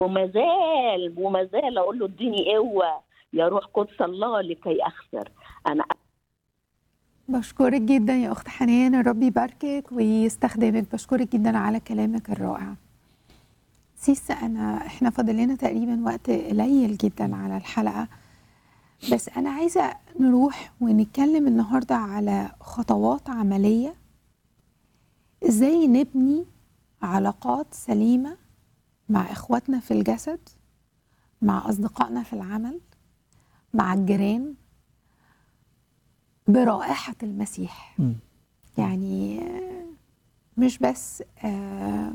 وما زال وما زال اقول له اديني قوه يا روح قدس الله لكي اخسر انا بشكرك جدا يا اخت حنان الرب يباركك ويستخدمك بشكرك جدا على كلامك الرائع سيس انا احنا فاضل لنا تقريبا وقت قليل جدا على الحلقه بس انا عايزه نروح ونتكلم النهارده على خطوات عمليه ازاي نبني علاقات سليمه مع اخواتنا في الجسد مع اصدقائنا في العمل مع الجيران برائحه المسيح مم. يعني مش بس آه،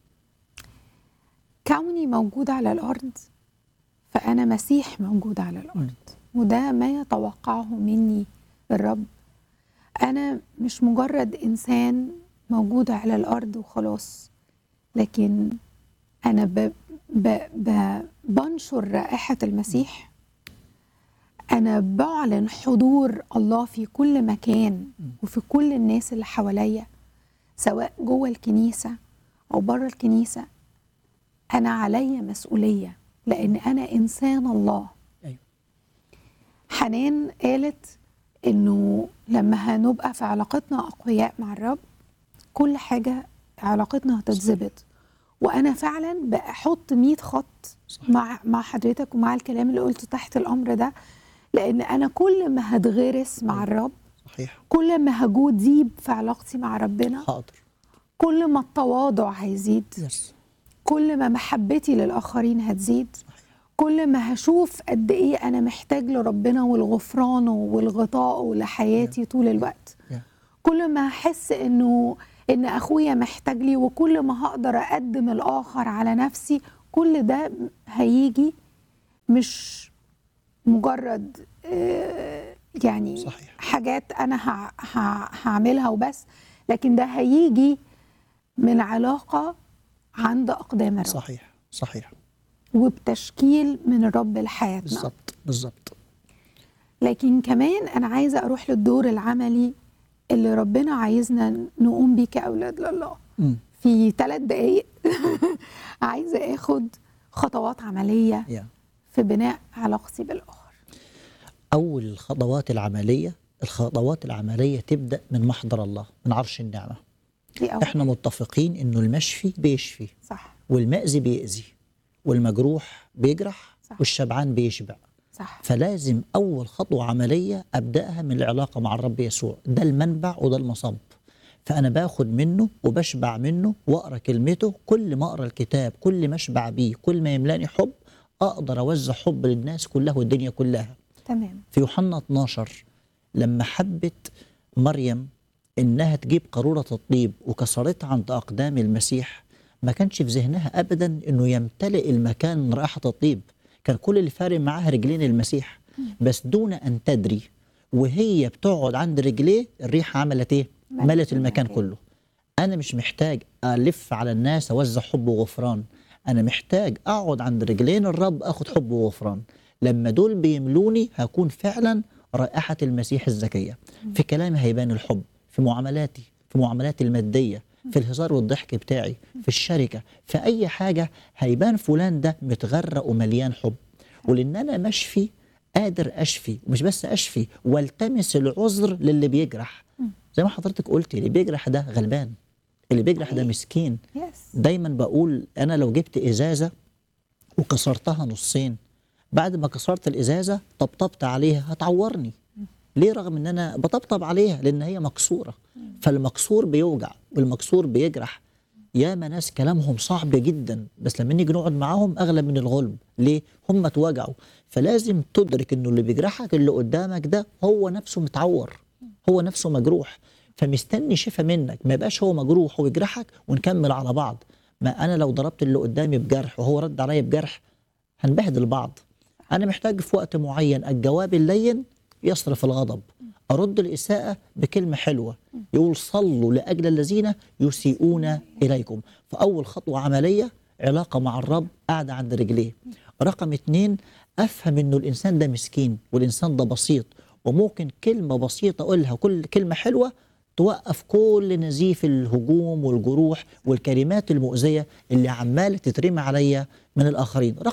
كوني موجود على الارض فانا مسيح موجود على الارض وده ما يتوقعه مني الرب انا مش مجرد انسان موجود على الارض وخلاص لكن انا ب ب ب بنشر رائحه المسيح انا بعلن حضور الله في كل مكان وفي كل الناس اللي حواليا سواء جوه الكنيسه او بره الكنيسه انا عليا مسؤوليه لان انا انسان الله أيوة. حنان قالت انه لما هنبقى في علاقتنا اقوياء مع الرب كل حاجه علاقتنا هتتظبط وانا فعلا بحط 100 خط صح. مع مع حضرتك ومع الكلام اللي قلته تحت الامر ده لان انا كل ما هتغرس مع الرب صحيح كل ما هجود ديب في علاقتي مع ربنا حاضر كل ما التواضع هيزيد يس كل ما محبتي للآخرين هتزيد صحيح كل ما هشوف قد إيه أنا محتاج لربنا والغفران والغطاء لحياتي طول الوقت Yeah. كل ما هحس إنه إن أخويا محتاج لي وكل ما هقدر أقدم الآخر على نفسي كل ده هيجي مش مجرد آه، يعني صحيح. حاجات أنا ه- ه- هعملها وبس لكن ده هيجي من علاقة عند أقدام الرب صحيح صحيح وبتشكيل من الرب لحياتنا بالظبط بالظبط لكن كمان انا عايزه اروح للدور العملي اللي ربنا عايزنا نقوم بيه كاولاد لله مم. في ثلاث دقايق عايزه اخد خطوات عمليه يا في بناء علاقتي بالاخر أول الخطوات العملية الخطوات العملية تبدأ من محضر الله من عرش النعمة دي اول احنا متفقين انه المشفي بيشفي صح والمأذي بيأذي والمجروح بيجرح صح. والشبعان بيشبع صح فلازم أول خطوة عملية أبدأها من العلاقة مع الرب يسوع ده المنبع وده المصب فأنا باخد منه وبشبع منه وأقرأ كلمته كل ما أقرأ الكتاب كل ما أشبع بيه كل ما يملاني حب أقدر أوزع حب للناس كلها والدنيا كلها تمام في يوحنا 12 لما حبت مريم انها تجيب قاروره الطيب وكسرتها عند اقدام المسيح ما كانش في ذهنها ابدا انه يمتلئ المكان من رائحه الطيب كان كل اللي فارق معاها رجلين المسيح بس دون ان تدري وهي بتقعد عند رجليه الريحه عملت ايه؟ ملت ملت المكان المكان. كله انا مش محتاج الف على الناس اوزع حب وغفران انا محتاج اقعد عند رجلين الرب اخد حب وغفران لما دول بيملوني هكون فعلا رائحه المسيح الزكيه في كلامي هيبان الحب في معاملاتي في معاملاتي الماديه في الهزار والضحك بتاعي في الشركه في اي حاجه هيبان فلان ده متغرق ومليان حب ولان انا مشفي قادر اشفي ومش بس اشفي والتمس العذر للي بيجرح زي ما حضرتك قلتي اللي بيجرح ده غلبان اللي بيجرح ده مسكين يس دايما بقول انا لو جبت ازازه وكسرتها نصين بعد ما كسرت الازازه طبطبت عليها هتعورني ليه رغم ان انا بطبطب عليها لان هي مكسوره فالمكسور بيوجع والمكسور بيجرح ياما ناس كلامهم صعب جدا بس لما نيجي نقعد معاهم اغلى من الغلب ليه هم اتوجعوا فلازم تدرك انه اللي بيجرحك اللي قدامك ده هو نفسه متعور هو نفسه مجروح فمستني شفا منك ما يبقاش هو مجروح ويجرحك ونكمل على بعض ما انا لو ضربت اللي قدامي بجرح وهو رد عليا بجرح هنبهدل بعض انا محتاج في وقت معين الجواب اللين يصرف الغضب ارد الاساءه بكلمه حلوه يقول صلوا لاجل الذين يسيئون اليكم فاول خطوه عمليه علاقه مع الرب قاعده عند رجليه رقم اتنين افهم انه الانسان ده مسكين والانسان ده بسيط وممكن كلمه بسيطه اقولها كل كلمه حلوه توقف كل نزيف الهجوم والجروح والكلمات المؤذيه اللي عماله تترمي عليا من الاخرين رغم